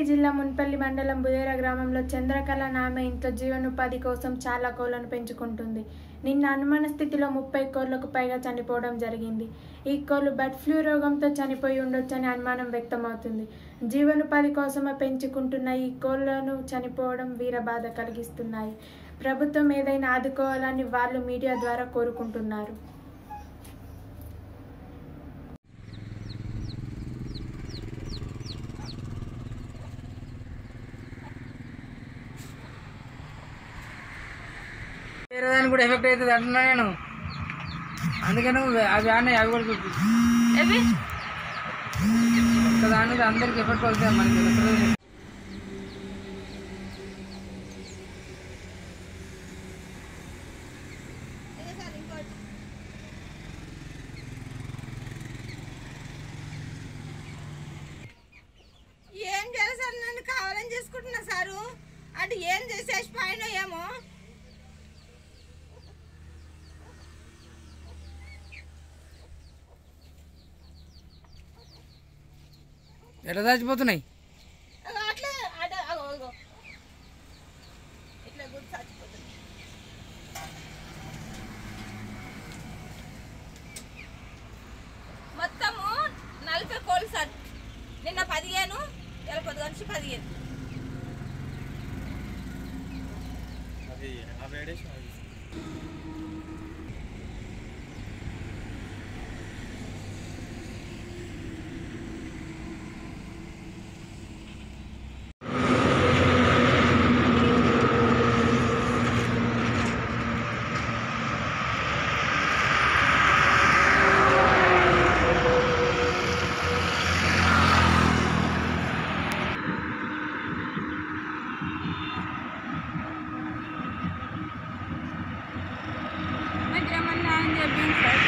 జిల్లా మున్పల్లి మండలం బుదేర గ్రామంలో చంద్రకళ నామె ఇంట్లో జీవనోపాధి కోసం చాలా కోళ్లను పెంచుకుంటుంది నిన్న అనుమాన స్థితిలో ముప్పై కోళ్లకు పైగా చనిపోవడం జరిగింది ఈ కోళ్లు బర్డ్ ఫ్లూ రోగంతో చనిపోయి ఉండొచ్చని అనుమానం వ్యక్తమవుతుంది జీవనోపాధి కోసమే పెంచుకుంటున్న ఈ కోళ్లను చనిపోవడం వీర బాధ కలిగిస్తున్నాయి ప్రభుత్వం ఏదైనా ఆదుకోవాలని వాళ్ళు మీడియా ద్వారా కోరుకుంటున్నారు వేరే దానికి కూడా ఎఫెక్ట్ అవుతుంది అంటున్నా నేను అందుకే నువ్వు అవి ఆడినాయి అవి కూడా చూపి ఒక్క దాని మీద అందరికి ఎఫెక్ట్ అవుతుంది మనకి తెలుస్తుంది ఏం చేయాలి సార్ నన్ను కావాలని చేసుకుంటున్నా సారు అటు ఏం చేసేసి పైన ఏమో ఎట్లా చచ్చిపోతున్నాయి అగో అట్లా అటు అగో అగో ఇట్లా గుర్తు చచ్చిపోతుంది మొత్తము నలభై కోళ్ళు సార్ నిన్న పదిహేను ఇలా పొద్దు నుంచి పదిహేను నాకు ఏమన్నా అని చెప్పింది సార్